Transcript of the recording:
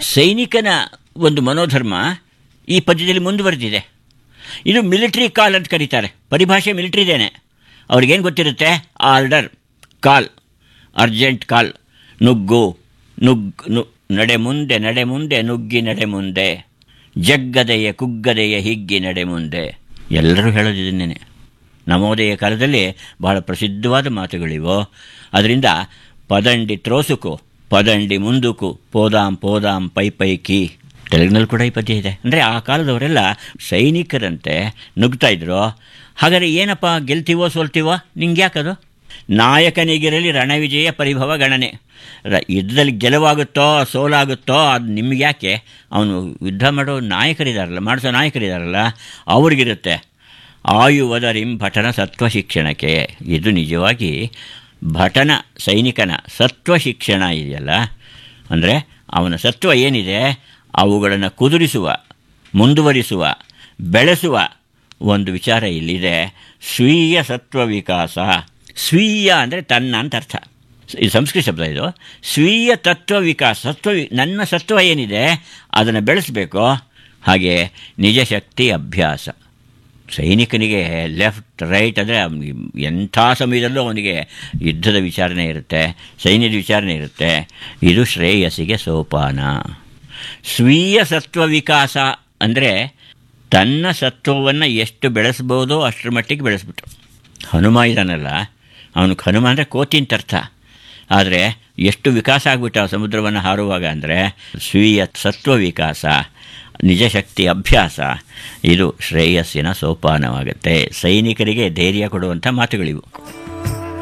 ಸೈನಿಕನ ಒಂದು ಮನೋಧರ್ಮ ಈ ಪದ್ಯದಲ್ಲಿ ಮುಂದುವರೆದಿದೆ ಇದು ಮಿಲಿಟ್ರಿ ಕಾಲ್ ಅಂತ ಕರೀತಾರೆ ಪರಿಭಾಷೆ ಮಿಲಿಟ್ರಿದೇನೆ ಅವ್ರಿಗೇನು ಗೊತ್ತಿರುತ್ತೆ ಆರ್ಡರ್ ಕಾಲ್ ಅರ್ಜೆಂಟ್ ಕಾಲ್ ನುಗ್ಗು ನುಗ್ ನು ನಡೆ ಮುಂದೆ ನಡೆ ಮುಂದೆ ನುಗ್ಗಿ ನಡೆ ಮುಂದೆ ಜಗ್ಗದೆಯ ಕುಗ್ಗದೆಯ ಹಿಗ್ಗಿ ನಡೆ ಮುಂದೆ ಎಲ್ಲರೂ ಹೇಳೋದಿದ್ದೇನೆ ನವೋದಯ ಕಾಲದಲ್ಲಿ ಬಹಳ ಪ್ರಸಿದ್ಧವಾದ ಮಾತುಗಳಿವು ಅದರಿಂದ ಪದಂಡಿ ತ್ರೋಸುಕು ಪದಂಡಿ ಮುಂದುಕು ಪೋದಾಂ ಪೋದಾಂ ಪೈ ಪೈಕಿ ತೆಲುಗಿನಲ್ಲಿ ಕೂಡ ಈ ಪದ್ಯ ಇದೆ ಅಂದರೆ ಆ ಕಾಲದವರೆಲ್ಲ ಸೈನಿಕರಂತೆ ನುಗ್ತಾ ಇದ್ರು ಹಾಗಾದರೆ ಏನಪ್ಪ ಗೆಲ್ತೀವೋ ಸೋಲ್ತೀವೋ ನಿಂಗೆ ಯಾಕದು ನಾಯಕನಿಗಿರಲಿ ರಣವಿಜಯ ಪರಿಭವ ಗಣನೆ ರ- ಯುದ್ಧದಲ್ಲಿ ಗೆಲುವಾಗುತ್ತೋ ಸೋಲಾಗುತ್ತೋ ಅದು ನಿಮ್ಗೆ ಯಾಕೆ ಅವನು ಯುದ್ಧ ಮಾಡೋ ನಾಯಕರಿದಾರಲ್ಲ ಮಾಡಿಸೋ ನಾಯಕರಿದಾರಲ್ಲ ಅವ್ರಿಗಿರುತ್ತೆ ಆಯುವದರಿಂ ಭಟನ ಸತ್ವ ಶಿಕ್ಷಣಕ್ಕೆ ಇದು ನಿಜವಾಗಿ ಭಟನ ಸೈನಿಕನ ಸತ್ವ ಶಿಕ್ಷಣ ಇದೆಯಲ್ಲ ಅಂದರೆ ಅವನ ಸತ್ವ ಏನಿದೆ ಅವುಗಳನ್ನು ಕುದುರಿಸುವ ಮುಂದುವರಿಸುವ ಬೆಳೆಸುವ ಒಂದು ವಿಚಾರ ಇಲ್ಲಿದೆ ಸ್ವೀಯ ಸತ್ವ ವಿಕಾಸ ಸ್ವೀಯ ಅಂದರೆ ತನ್ನ ಅಂತ ಅರ್ಥ ಇದು ಸಂಸ್ಕೃತ ಶಬ್ದ ಇದು ಸ್ವೀಯ ತತ್ವ ವಿಕಾಸ ಸತ್ವ ವಿ- ನನ್ನ ಸತ್ವ ಏನಿದೆ ಅದನ್ನು ಬೆಳೆಸಬೇಕು ಹಾಗೆ ನಿಜ ಶಕ್ತಿ ಅಭ್ಯಾಸ ಸೈನಿಕನಿಗೆ ಲೆಫ್ಟ್ ರೈಟ್ ಅಂದರೆ ಎಂಥ ಸಮಯದಲ್ಲೂ ಅವನಿಗೆ ಯುದ್ಧದ ವಿಚಾರಣೆ ಇರುತ್ತೆ ಸೈನ್ಯದ ವಿಚಾರಣೆ ಇರುತ್ತೆ ಇದು ಶ್ರೇಯಸ್ಸಿಗೆ ಸೋಪಾನ ಸ್ವೀಯ ಸತ್ವ ವಿಕಾಸ ಅಂದರೆ ತನ್ನ ಸತ್ವವನ್ನು ಎಷ್ಟು ಬೆಳೆಸ್ಬೋದೋ ಅಷ್ಟರ ಮಟ್ಟಿಗೆ ಬೆಳೆಸ್ಬಿಟ್ರು ಹನುಮ ಇದಾನಲ್ಲ ಅವನಿಗೆ ಹನುಮ ಅಂದರೆ ಕೋತಿ ಅಂತ ಅರ್ಥ ಆದರೆ ಎಷ್ಟು ವಿಕಾಸ ಆಗಿಬಿಟ್ಟ ಆ ಸಮುದ್ರವನ್ನು ಹಾರುವಾಗ ಅಂದರೆ ಸ್ವೀಯ ಸತ್ವ ವಿಕಾಸ ನಿಜ ಶಕ್ತಿ ಅಭ್ಯಾಸ ಇದು ಶ್ರೇಯಸ್ಸಿನ ಸೋಪಾನವಾಗುತ್ತೆ ಸೈನಿಕರಿಗೆ ಧೈರ್ಯ ಕೊಡುವಂಥ ಮಾತುಗಳಿವು